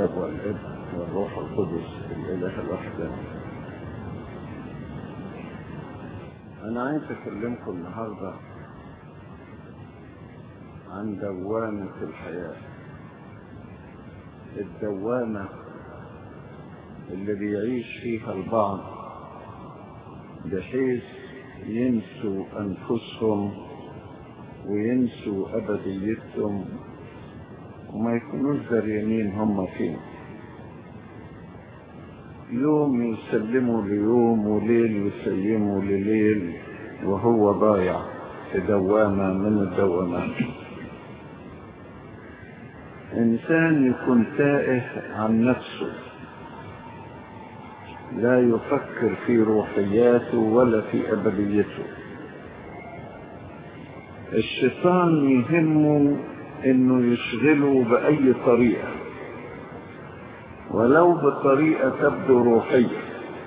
الاب والابن والروح القدس الاله الوحده انا عايز اكلمكم النهارده عن دوامه الحياه الدوامه اللي بيعيش فيها البعض بحيث ينسوا انفسهم وينسوا ابديتهم وما يكونوش دريانين هم فين يوم يسلموا ليوم وليل يسلموا لليل وهو ضايع في دوامة من الدوامات إنسان يكون تائه عن نفسه لا يفكر في روحياته ولا في أبديته الشيطان يهمه انه يشغله باي طريقة ولو بطريقة تبدو روحية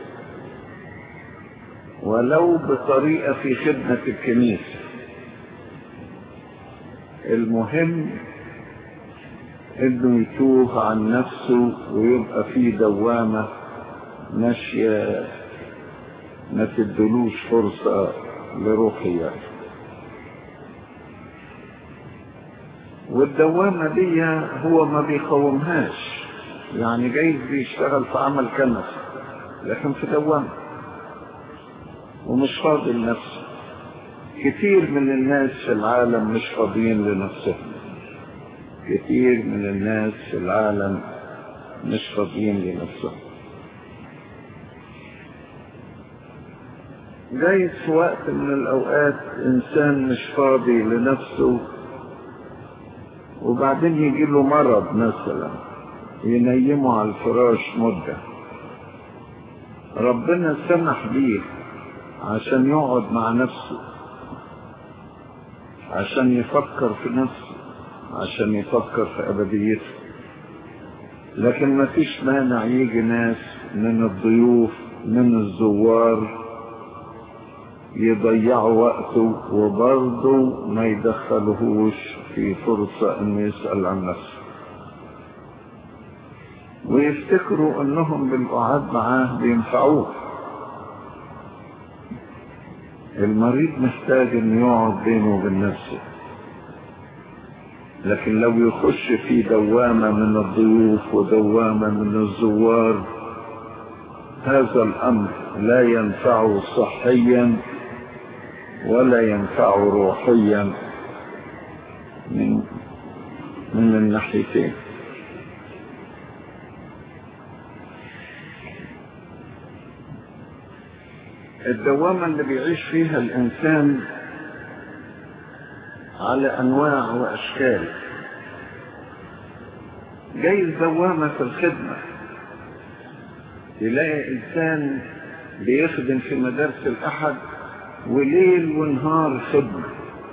ولو بطريقة في خدمة الكنيسة المهم انه يتوه عن نفسه ويبقى في دوامة ماشية ما تدلوش فرصة لروحياته والدوامة دي هو ما بيقاومهاش يعني جايز بيشتغل في عمل كنسي لكن في دوامة ومش فاضي لنفسه كتير من الناس في العالم مش فاضيين لنفسهم كتير من الناس في العالم مش فاضيين لنفسهم جايز في وقت من الأوقات إنسان مش فاضي لنفسه وبعدين يجي له مرض مثلا ينيمه على الفراش مدة ربنا سمح بيه عشان يقعد مع نفسه عشان يفكر في نفسه عشان يفكر في أبديته لكن ما فيش مانع يجي ناس من الضيوف من الزوار يضيعوا وقته وبرضه ما يدخلهوش في فرصة انه يسأل عن نفسه ويفتكروا انهم بالقعاد معاه بينفعوه المريض محتاج انه يقعد بينه وبين نفسه لكن لو يخش في دوامة من الضيوف ودوامة من الزوار هذا الامر لا ينفعه صحيا ولا ينفعه روحيا من من الناحيتين الدوامة اللي بيعيش فيها الإنسان على أنواع وأشكال جايز دوامة في الخدمة تلاقي إنسان بيخدم في مدارس الأحد وليل ونهار خدمة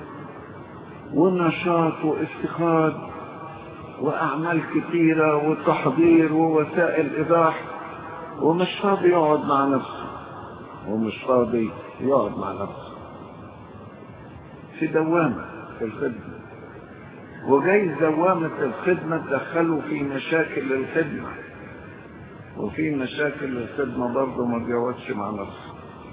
ونشاط وافتخار وأعمال كثيرة وتحضير ووسائل إيضاح ومش فاضي يقعد مع نفسه ومش فاضي يقعد مع نفسه في دوامة في الخدمة وجايز دوامة الخدمة تدخله في مشاكل الخدمة وفي مشاكل الخدمة برضه ما بيقعدش مع نفسه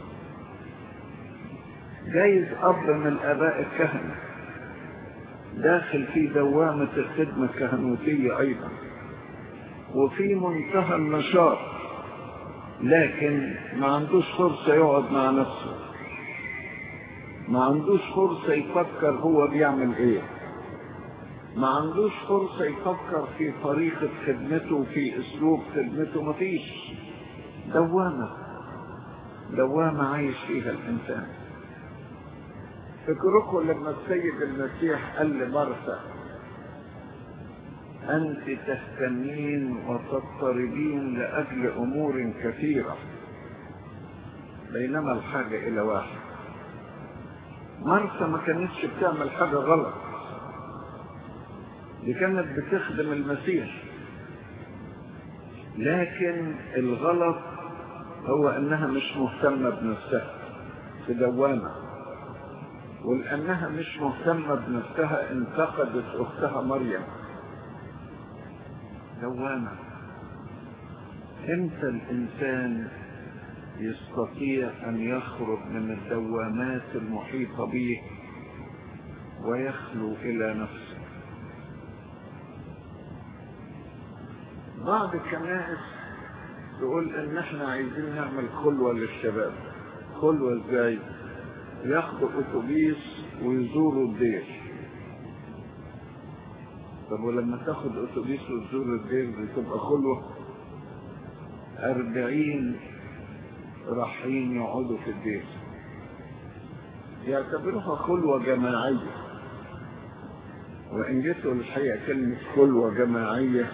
جايز أب من آباء الكهنة داخل في دوامة الخدمة الكهنوتية أيضا وفي منتهى النشاط لكن ما عندوش فرصة يقعد مع نفسه ما عندوش فرصة يفكر هو بيعمل ايه ما عندوش فرصة يفكر في طريقة خدمته في اسلوب خدمته مفيش دوامة دوامة عايش فيها الانسان فكركم لما السيد المسيح قال لمرثا أنت تهتمين وتضطربين لأجل أمور كثيرة بينما الحاجة إلى واحد مرثا ما كانتش بتعمل حاجة غلط دي كانت بتخدم المسيح لكن الغلط هو انها مش مهتمة بنفسها في دوامة ولانها مش مهتمة بنفسها انتقدت اختها مريم دوامة امتى الانسان يستطيع ان يخرج من الدوامات المحيطة به ويخلو الى نفسه بعض الكنائس تقول ان احنا عايزين نعمل خلوة للشباب خلوة ازاي ياخدوا اتوبيس ويزوروا الدير طب ولما تاخد اتوبيس وتزور الدير دي تبقى خلوة أربعين رايحين يقعدوا في الدير يعتبروها خلوة جماعية وإن جيتوا الحقيقة كلمة خلوة جماعية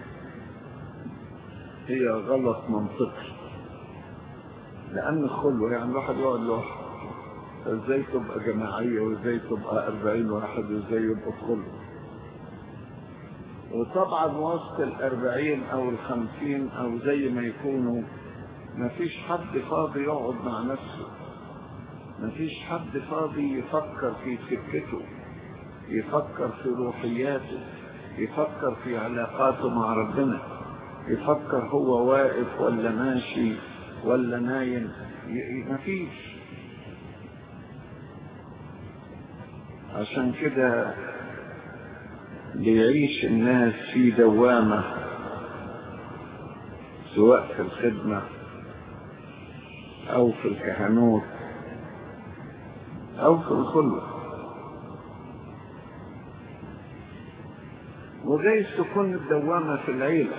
هي غلط منطقي لأن الخلوة يعني الواحد يقعد لوحده ازاي تبقى جماعية وازاي تبقى أربعين واحد وازاي يبقى خلوة وطبعا وسط الأربعين أو الخمسين أو زي ما يكونوا مفيش حد فاضي يقعد مع نفسه مفيش حد فاضي يفكر في سكته يفكر في روحياته يفكر في علاقاته مع ربنا يفكر هو واقف ولا ماشي ولا نايم مفيش عشان كده بيعيش الناس في دوامة سواء في الخدمة أو في الكهنوت أو في الخلوة وجايز تكون الدوامة في العيلة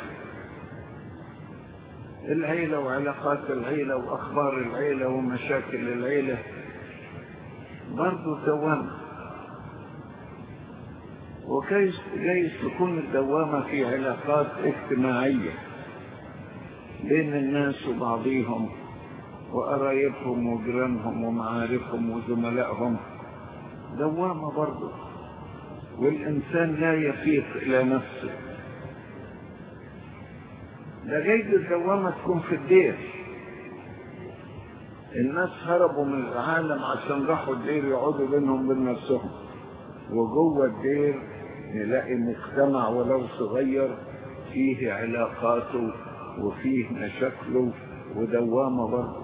العيلة وعلاقات العيلة وأخبار العيلة ومشاكل العيلة برضو دوامة وكيف جايز تكون الدوامة في علاقات اجتماعية بين الناس وبعضهم وقرايبهم وجيرانهم ومعارفهم وزملائهم دوامة برضه والإنسان لا يفيق إلى نفسه ده جايز الدوامة تكون في الدير الناس هربوا من العالم عشان راحوا الدير يقعدوا بينهم بين نفسهم وجوه الدير نلاقي مجتمع ولو صغير فيه علاقاته وفيه مشاكله ودوامة برضه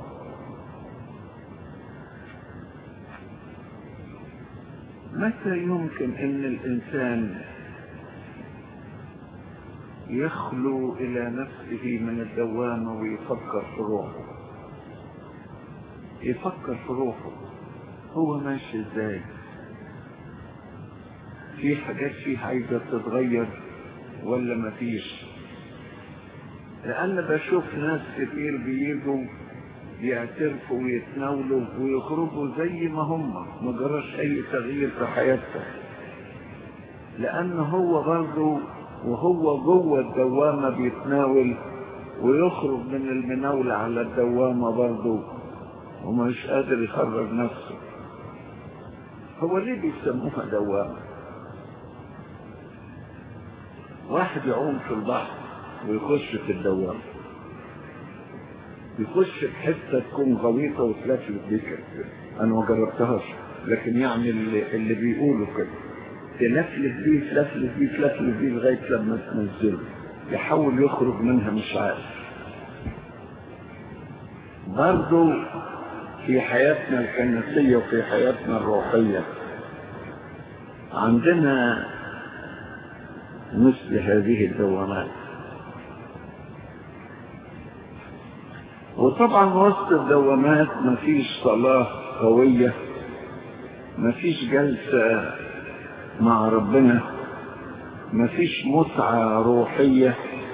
متى يمكن ان الانسان يخلو الى نفسه من الدوامة ويفكر في روحه يفكر في روحه هو ماشي ازاي في حاجات فيه عايزة تتغير ولا مفيش لأن بشوف ناس كتير بيجوا يعترفوا ويتناولوا ويخرجوا زي ما هم ما جراش أي تغيير في حياتهم لأن هو برضه وهو جوه الدوامة بيتناول ويخرج من المناولة على الدوامة برضه ومش قادر يخرج نفسه هو ليه بيسموها دوامة واحد يعوم في البحر ويخش في الدوامة يخش في حتة تكون غويطة وتلفلف بيه كده أنا ما جربتهاش لكن يعني اللي, اللي بيقولوا كده تلفلف بيه تلفلف بيه تلفلف بيه لغاية لما تنزله يحاول يخرج منها مش عارف برضو في حياتنا الكنسية وفي حياتنا الروحية عندنا مثل هذه الدوامات وطبعا وسط الدوامات مفيش صلاة قوية مفيش جلسة مع ربنا مفيش متعة روحية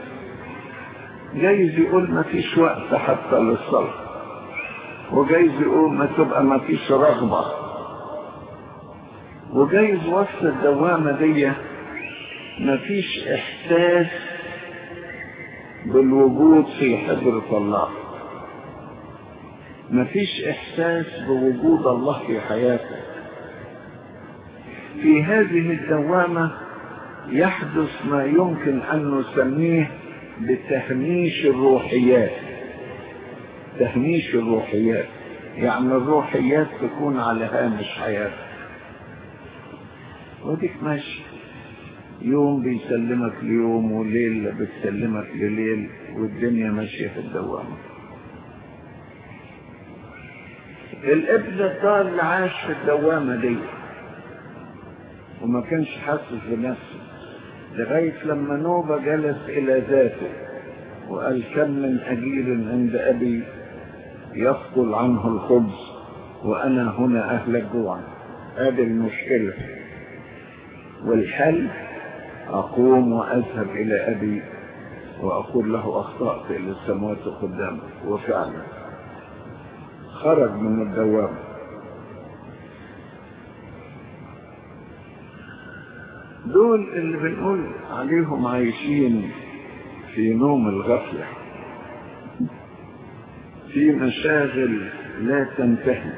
جايز يقول مفيش وقت حتى للصلاة وجايز يقول ما تبقى مفيش رغبة وجايز وسط الدوامة دي مفيش احساس بالوجود في حضرة الله مفيش احساس بوجود الله في حياته في هذه الدوامة يحدث ما يمكن ان نسميه بتهميش الروحيات تهميش الروحيات يعني الروحيات تكون على هامش حياته وديك ماشي يوم بيسلمك ليوم وليل بتسلمك لليل والدنيا ماشية في الدوامة الابن الضال عاش في الدوامة دي وما كانش حاسس بنفسه لغاية لما نوبة جلس إلى ذاته وقال كم من أجير عند أبي يفضل عنه الخبز وأنا هنا أهلك جوعا هذه المشكلة والحل أقوم وأذهب إلى أبي وأقول له أخطأت إلى السماوات قدامك وفعلا خرج من الدوام دول اللي بنقول عليهم عايشين في نوم الغفلة في مشاغل لا تنتهي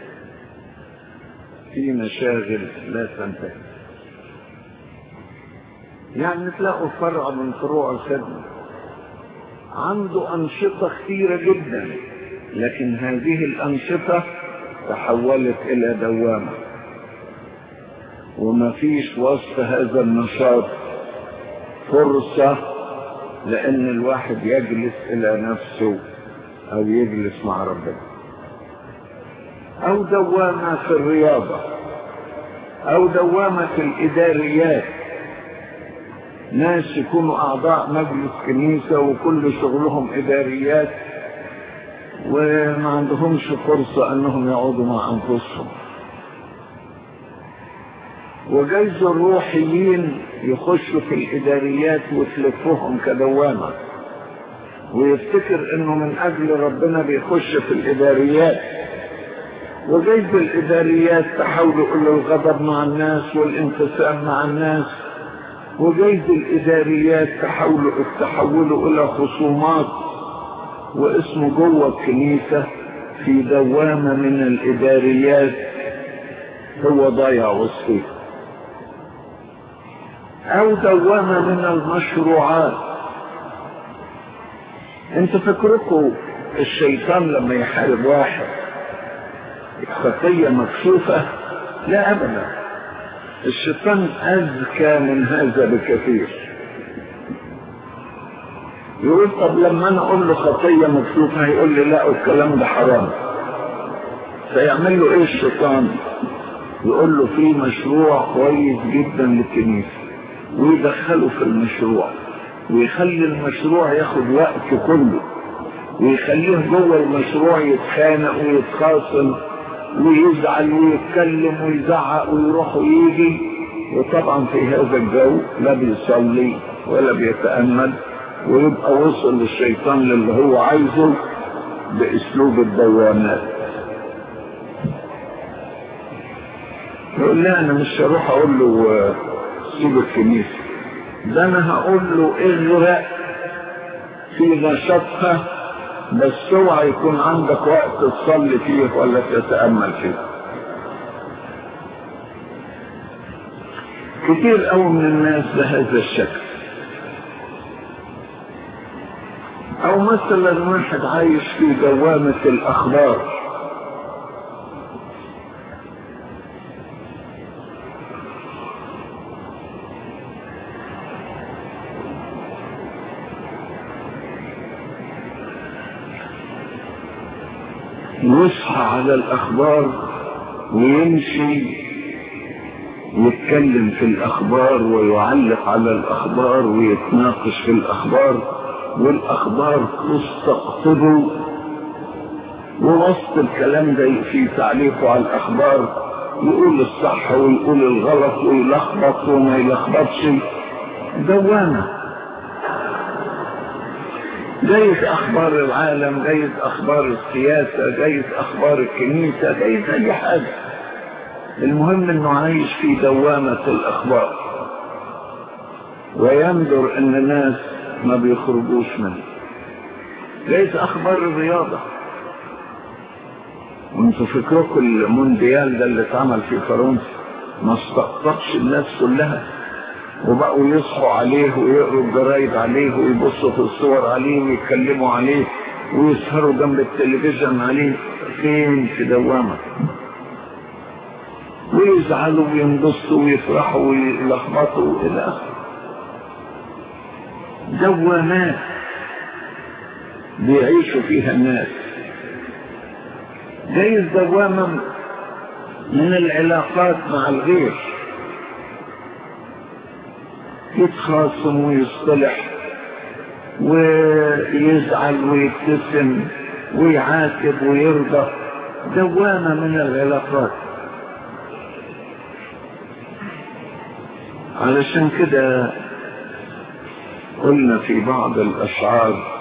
في مشاغل لا تنتهي يعني تلاقوا فرع من فروع الخدمة عنده أنشطة كثيرة جدا لكن هذه الأنشطة تحولت إلى دوامة وما فيش وسط هذا النشاط فرصة لأن الواحد يجلس إلى نفسه أو يجلس مع ربنا أو دوامة في الرياضة أو دوامة في الإداريات ناس يكونوا أعضاء مجلس كنيسة وكل شغلهم إداريات وما عندهمش فرصة أنهم يقعدوا مع أنفسهم وجايز الروحيين يخشوا في الإداريات وتلفهم كدوامة ويفتكر انه من اجل ربنا بيخش في الاداريات وجايز الاداريات تحولوا الى الغضب مع الناس والانقسام مع الناس وجايز الاداريات تحولوا تحولوا الى خصومات واسمه جوه الكنيسه في دوامه من الاداريات هو ضايع وسطيه او دوامه من المشروعات انت فكركم الشيطان لما يحارب واحد خطية مكشوفة لا ابدا الشيطان اذكى من هذا بكثير يقول طب لما انا اقول له خطية مكشوفة هيقول لي لا الكلام ده حرام فيعمل له ايه الشيطان يقول له في مشروع كويس جدا للكنيسة ويدخله في المشروع ويخلي المشروع ياخد وقت كله ويخليه جوه المشروع يتخانق ويتخاصم ويزعل ويتكلم ويزعق ويروح ويجي وطبعا في هذا الجو لا بيصلي ولا بيتأمل ويبقى وصل للشيطان للي هو عايزه باسلوب الدوامات يقول لا انا مش هروح اقول له سيب الكنيسه ده انا هقول له اغرق في نشاطها بس اوعى يكون عندك وقت تصلي فيه ولا تتامل فيه كتير قوي من الناس بهذا الشكل او مثلا واحد عايش في دوامة الاخبار يصحى على الاخبار ويمشي يتكلم في الاخبار ويعلق على الاخبار ويتناقش في الاخبار والاخبار تستقطبه ووسط الكلام ده في تعليقه على الاخبار يقول الصح ويقول الغلط ويلخبط وما يلخبطش دوامه جايز اخبار العالم جايز اخبار السياسة جايز اخبار الكنيسة جايز اي حاجة المهم انه عايش في دوامة الاخبار ويندر ان الناس ما بيخرجوش منه جايز اخبار الرياضة وانتوا فكركم المونديال ده اللي اتعمل في فرنسا ما استقطبش الناس كلها وبقوا يصحوا عليه ويقروا الجرايد عليه ويبصوا في الصور عليه ويتكلموا عليه ويسهروا جنب التلفزيون عليه فين في دوامة ويزعلوا وينبسطوا ويفرحوا ويلخبطوا إلى آخره دوامات بيعيشوا فيها الناس جايز دوامة من العلاقات مع الغير يتخاصم ويصطلح ويزعل ويبتسم ويعاتب ويرضى دوامة من العلاقات علشان كده قلنا في بعض الأشعار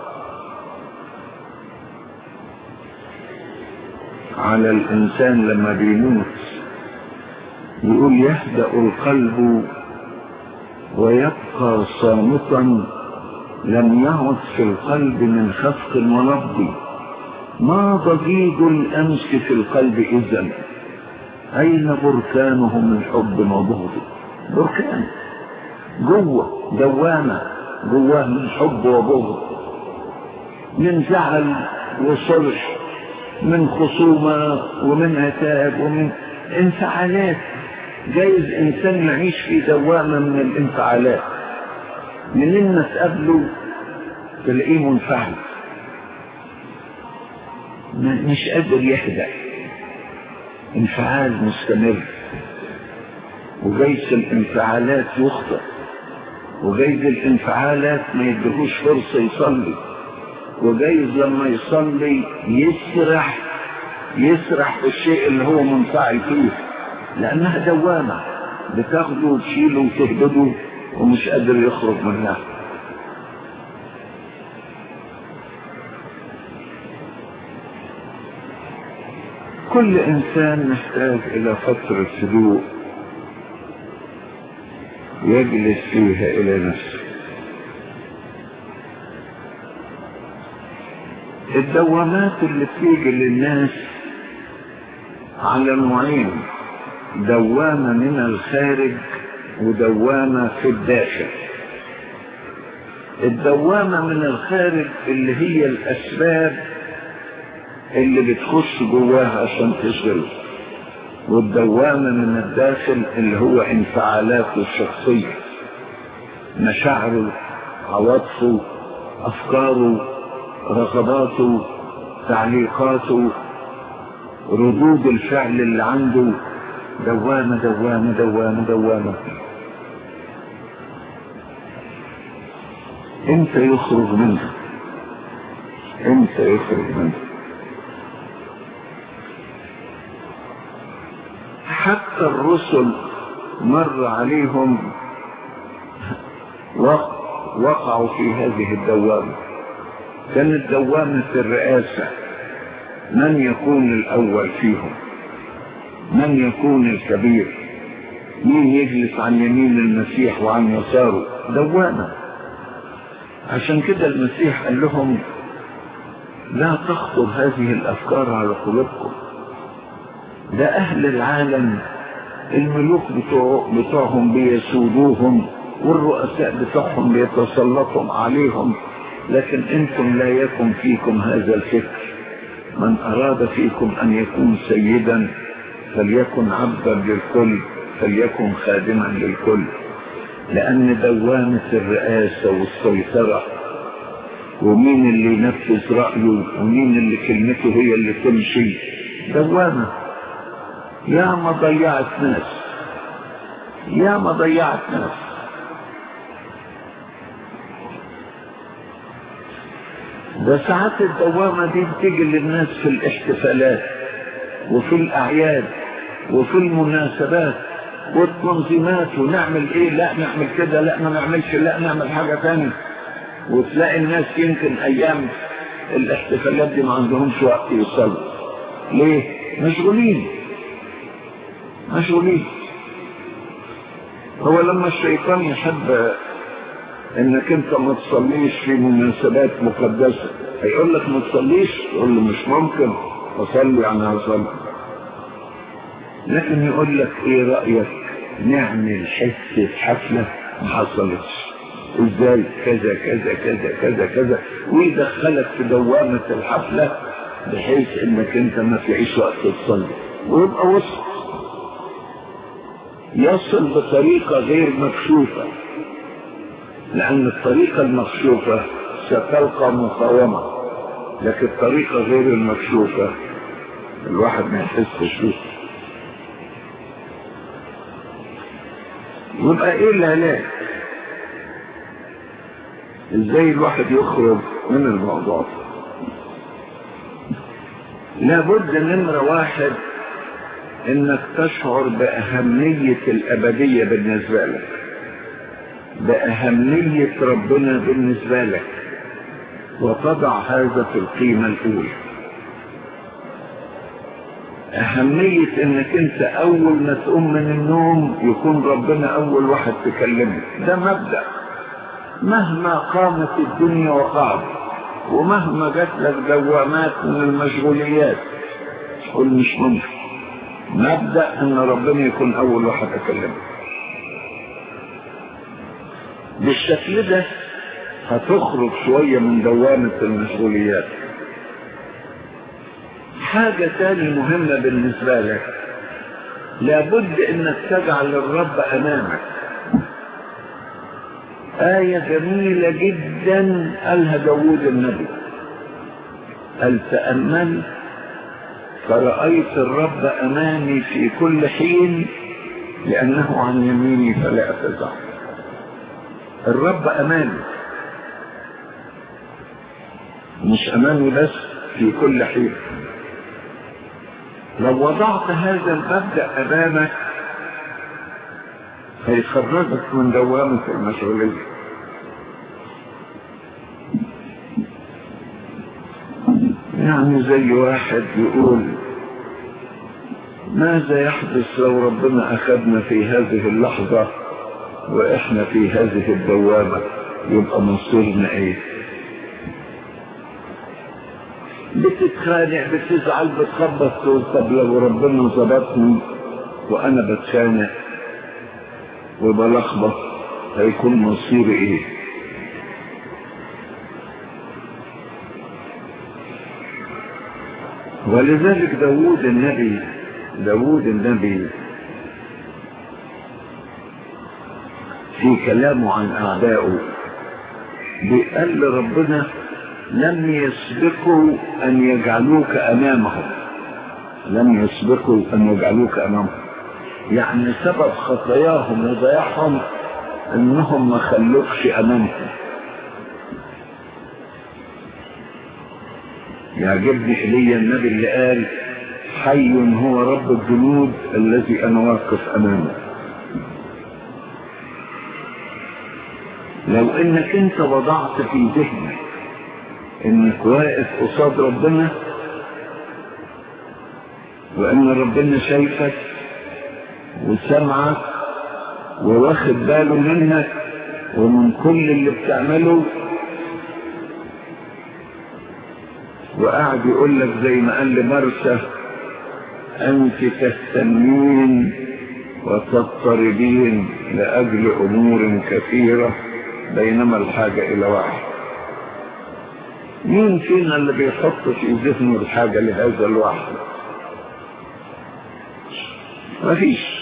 على الإنسان لما بيموت يقول يهدأ القلب ويبقى صامتا لم يعد في القلب من خفق ونبض ما ضجيج الأمس في القلب إذا أين بركانه من حب وبغض بركان جوه دوامة جواه من حب وبغض من زعل وصلح من خصومة ومن عتاب ومن انفعالات جايز انسان يعيش في دوامة من الانفعالات منين ما تقابله تلاقيه منفعل مش قادر يهدأ انفعال مستمر وجايز الانفعالات يخطئ وجايز الانفعالات ما يدهوش فرصة يصلي وجايز لما يصلي يسرح يسرح في الشيء اللي هو منفعل فيه لأنها دوامة بتاخده وتشيله وتهبده ومش قادر يخرج منها كل إنسان محتاج إلى فترة هدوء يجلس فيها إلى نفسه الدوامات اللي بتيجي للناس على نوعين دوامة من الخارج ودوامة في الداخل الدوامة من الخارج اللي هي الأسباب اللي بتخش جواها عشان تشغله والدوامة من الداخل اللي هو انفعالاته الشخصية مشاعره عواطفه أفكاره رغباته تعليقاته ردود الفعل اللي عنده دوامة دوامة دوامة دوامة امتى يخرج منها امتى يخرج منها حتى الرسل مر عليهم وقعوا في هذه الدوامة كانت دوامة الرئاسة من يكون الأول فيهم من يكون الكبير مين يجلس عن يمين المسيح وعن يساره دوامة عشان كده المسيح قال لهم لا تخطر هذه الأفكار على قلوبكم ده أهل العالم الملوك بتوع بتوعهم بيسودوهم والرؤساء بتوعهم بيتسلطوا عليهم لكن انتم لا يكن فيكم هذا الفكر من اراد فيكم ان يكون سيدا فليكن عبدا للكل فليكن خادما للكل لان دوامة الرئاسة والسيطرة ومين اللي ينفذ رأيه ومين اللي كلمته هي اللي تمشي دوامة يا ما ضيعت ناس يا ما ضيعت ناس ده ساعات الدوامة دي بتيجي للناس في الاحتفالات وفي الأعياد وفي المناسبات والتنظيمات ونعمل ايه لا نعمل كده لا ما نعملش لا نعمل حاجة تانية وتلاقي الناس يمكن ايام الاحتفالات دي ما عندهمش وقت يصلوا ليه مشغولين مشغولين هو لما الشيطان يحب انك انت ما تصليش في مناسبات مقدسة هيقول لك ما تصليش تقول له مش ممكن اصلي انا هصلي لكن يقول لك ايه رأيك نعمل حتة حفلة ما حصلتش ازاي كذا كذا كذا كذا كذا ويدخلك في دوامة الحفلة بحيث انك انت ما فيش وقت تصلي ويبقى وسط يصل بطريقة غير مكشوفة لأن الطريقة المكشوفة ستلقى مقاومة لكن الطريقة غير المكشوفة الواحد ما يحسش بيها يبقى ايه العلاج ازاي الواحد يخرج من الموضوع ده لابد نمرة واحد انك تشعر باهمية الابدية بالنسبة لك باهمية ربنا بالنسبة لك وتضع هذا في القيمة الاولى اهمية انك انت اول ما تقوم من النوم يكون ربنا اول واحد تكلمه ده مبدأ مهما قامت الدنيا وقعت ومهما جات لك دوامات من المشغوليات قل مش ممكن مبدأ ان ربنا يكون اول واحد اكلمه بالشكل ده هتخرج شوية من دوامة المشغوليات حاجة تاني مهمة بالنسبة لك لابد انك تجعل الرب امامك آية جميلة جدا قالها داوود النبي قال تأملت فرأيت الرب أمامي في كل حين لأنه عن يميني فلا أفزع الرب أمامي مش أمامي بس في كل حين لو وضعت هذا المبدأ أمامك هيخرجك من دوامة المسؤولية يعني زي واحد يقول ماذا يحدث لو ربنا أخذنا في هذه اللحظة وإحنا في هذه الدوامة يبقى مصيرنا إيه بتتخانق بتزعل بتخبط تقول طب لو ربنا ظبطني وأنا بتخانق وبلخبط هيكون مصيري ايه ولذلك داود النبي داود النبي في كلامه عن أعدائه بيقال لربنا لم يسبقوا أن يجعلوك أمامهم لم يسبقوا أن يجعلوك أمامهم يعني سبب خطاياهم وضياعهم انهم ما خلوكش امامهم يعجبني ايليا النبي اللي قال حي هو رب الجنود الذي انا واقف امامه لو انك انت وضعت في ذهنك انك واقف قصاد ربنا وان ربنا شايفك وسمعك وواخد باله منك ومن كل اللي بتعمله وقاعد يقول لك زي ما قال لمرسى انت تستنين وتضطربين لاجل امور كثيره بينما الحاجه الى واحد مين فينا اللي بيحط في ذهنه الحاجه لهذا الواحد مفيش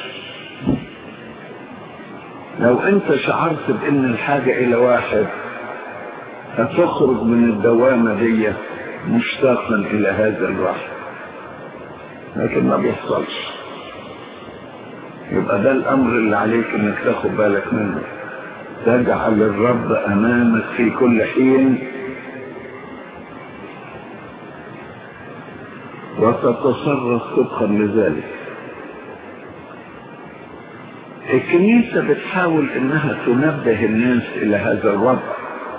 لو انت شعرت بان الحاجة الى واحد هتخرج من الدوامة دي مشتاقا الى هذا الواحد لكن ما بيحصلش يبقى ده الامر اللي عليك انك تاخد بالك منه تجعل الرب امامك في كل حين وتتصرف طبقا لذلك الكنيسة بتحاول انها تنبه الناس الى هذا الوضع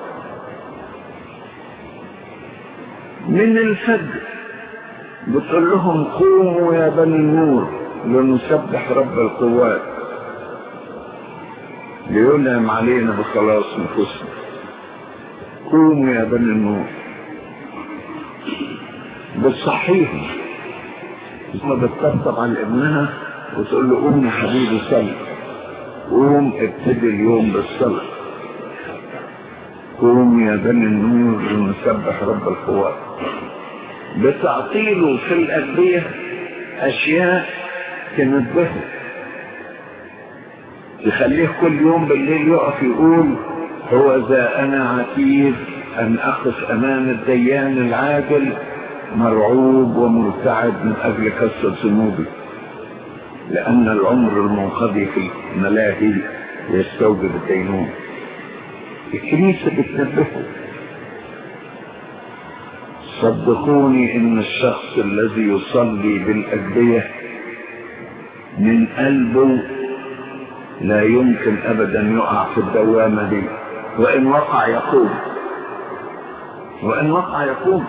من الفجر بتقول لهم قوموا يا بني النور لنسبح رب القوات لينعم علينا بخلاص نفوسنا قوموا يا بني النور بتصحيهم ثم بتطبطب على ابنها وتقول له قوم يا حبيبي صلي قوم ابتدي اليوم بالصلاة قوم يا بني النور لنسبح رب القوات بتعطيله في الأدبية أشياء تنبهه تخليه كل يوم بالليل يقف يقول هو ذا أنا عتيد أن أقف أمام الديان العادل مرعوب ومرتعد من أجل كسر ذنوبي لأن العمر المنقضي في الملاهي يستوجب الدينون الكنيسة بتنبهه صدقوني ان الشخص الذي يصلي بالاجبية من قلبه لا يمكن ابدا يقع في الدوامة دي وان وقع يقوم وان وقع يقوم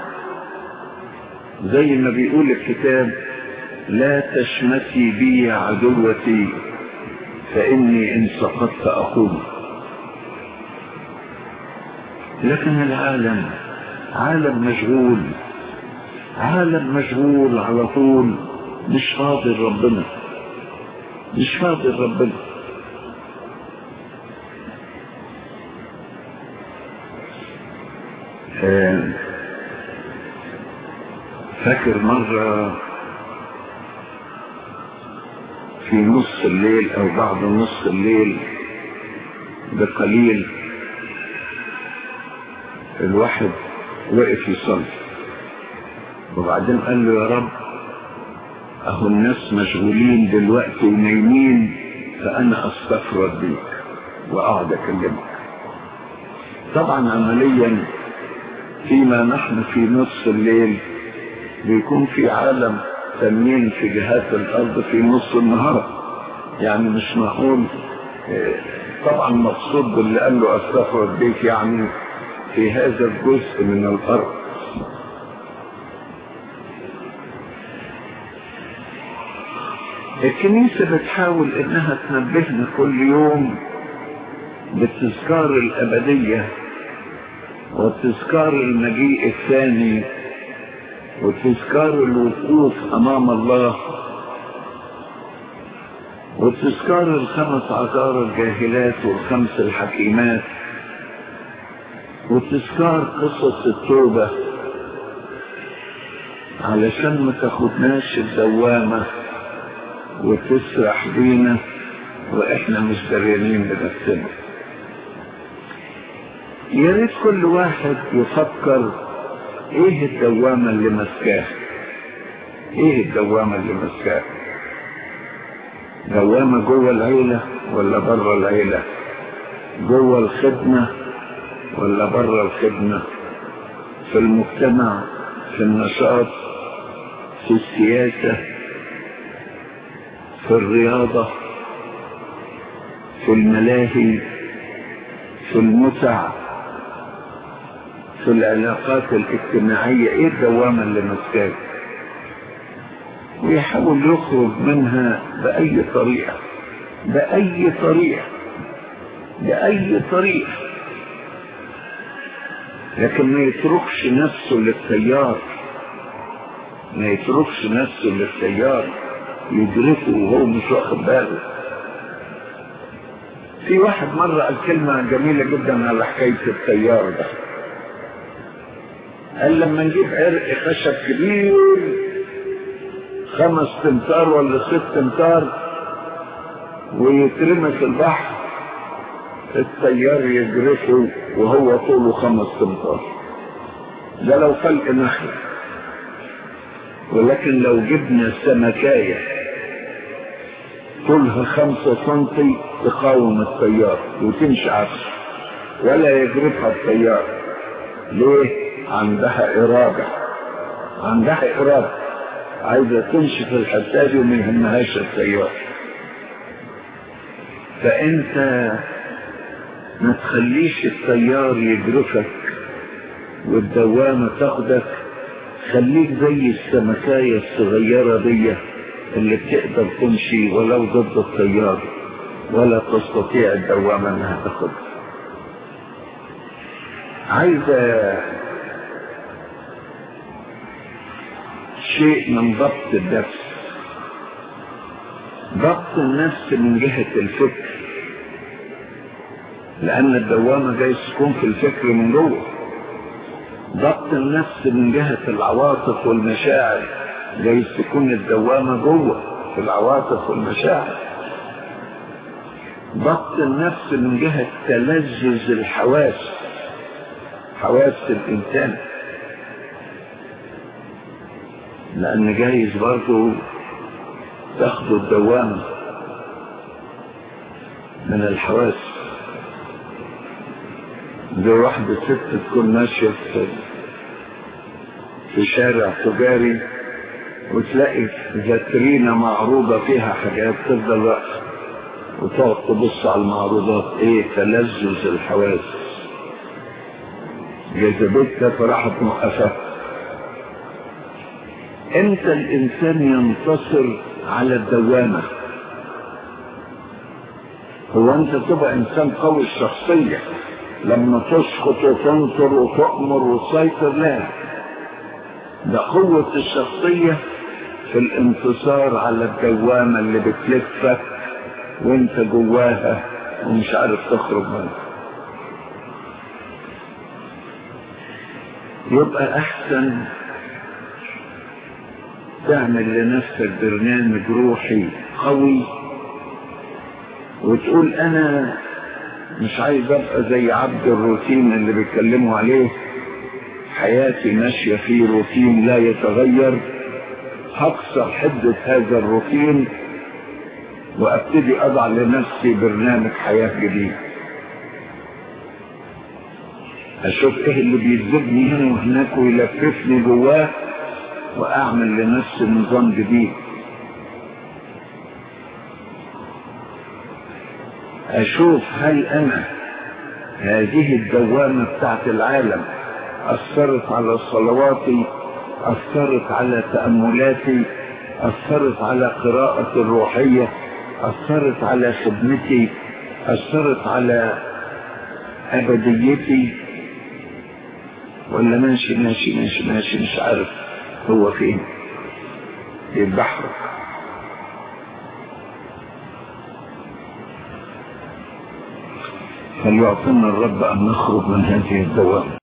زي ما بيقول الكتاب لا تشمتي بي عدوتي فاني ان سقطت اقوم لكن العالم عالم مشغول عالم مشغول على طول مش فاضل ربنا مش فاضل ربنا فاكر مرة في نص الليل او بعد نص الليل بقليل الواحد وقف يصلي وبعدين قال له يا رب اهو الناس مشغولين دلوقتي ونايمين فانا استفرد بيك واقعد اكلمك طبعا عمليا فيما نحن في نصف الليل بيكون في عالم تنين في جهات الارض في نص النهار يعني مش معقول طبعا مقصود باللي قال له استفرد بيك يعني في هذا الجزء من الارض الكنيسة بتحاول انها تنبهنا كل يوم بتذكار الابدية وتذكار المجيء الثاني وتذكار الوقوف امام الله وتذكار الخمس عذار الجاهلات والخمس الحكيمات وتذكار قصص التوبة علشان ما تاخدناش الدوامة وتسرح بينا واحنا مش دريانين بنفسنا يا ريت كل واحد يفكر ايه الدوامة اللي ماسكاه ايه الدوامة اللي ماسكاه دوامة جوه العيلة ولا بره العيلة جوه الخدمة ولا بره الخدمة في المجتمع في النشاط في السياسة في الرياضة في الملاهي في المتع في العلاقات الاجتماعية ايه الدوامة اللي ماسكاه ويحاول يخرج منها بأي طريقة بأي طريقة بأي طريقة لكن ما يتركش نفسه للتيار ما يتركش نفسه للتيار يدركه وهو مش واخد باله في واحد مرة قال كلمة جميلة جدا على حكاية التيار ده قال لما نجيب عرق خشب كبير خمس تمتار ولا ست تمتار ويترمي في البحر التيار يجرفه وهو طوله خمس تمتار ده لو فلق نحل ولكن لو جبنا سمكاية طولها خمسة سنتي تقاوم التيار وتمشي عكس ولا يجرفها التيار ليه؟ عندها إرادة عندها إرادة عايزة تمشي في الحتاج وما يهمهاش التيار فأنت ما تخليش التيار يجرفك والدوامة تاخدك خليك زي السمكاية الصغيرة دي اللي بتقدر تمشي ولو ضد التيار ولا تستطيع الدوامة انها تاخدك عايزة شيء من ضبط النفس ضبط النفس من جهة الفكر لأن الدوامة جايز تكون في الفكر من جوه ضبط النفس من جهة العواطف والمشاعر جايز تكون الدوامة جوه في العواطف والمشاعر ضبط النفس من جهة تلذذ الحواس حواس الإنسان لأن جايز برضه تاخدوا الدوامة من الحواس زي واحدة ست تكون ماشية في في شارع تجاري وتلاقي فاترينة معروضة فيها حاجات تفضل واقفة وتقعد تبص على المعروضات ايه تلذذ الحواس جذبتها فراحت موقفة امتى الانسان ينتصر على الدوامة هو انت تبقى انسان قوي الشخصية لما تسقط وتنصر وتؤمر وتسيطر لا ده قوة الشخصية في الانتصار على الدوامة اللي بتلفك وانت جواها ومش عارف تخرج منها يبقى احسن تعمل لنفسك برنامج روحي قوي وتقول انا مش عايز ابقى زي عبد الروتين اللي بيتكلموا عليه حياتي ماشية في روتين لا يتغير هكسر حدة هذا الروتين وابتدي اضع لنفسي برنامج حياة جديد اشوف ايه اللي بيجذبني هنا وهناك ويلففني جواه واعمل لنفسي نظام جديد اشوف هل انا هذه الدوامة بتاعت العالم اثرت على صلواتي اثرت على تأملاتي اثرت على قراءة الروحية اثرت على خدمتي اثرت على ابديتي ولا ماشي ماشي ماشي ماشي مش عارف هو فين يتبحر فليعطينا الرب ان نخرج من هذه الدوام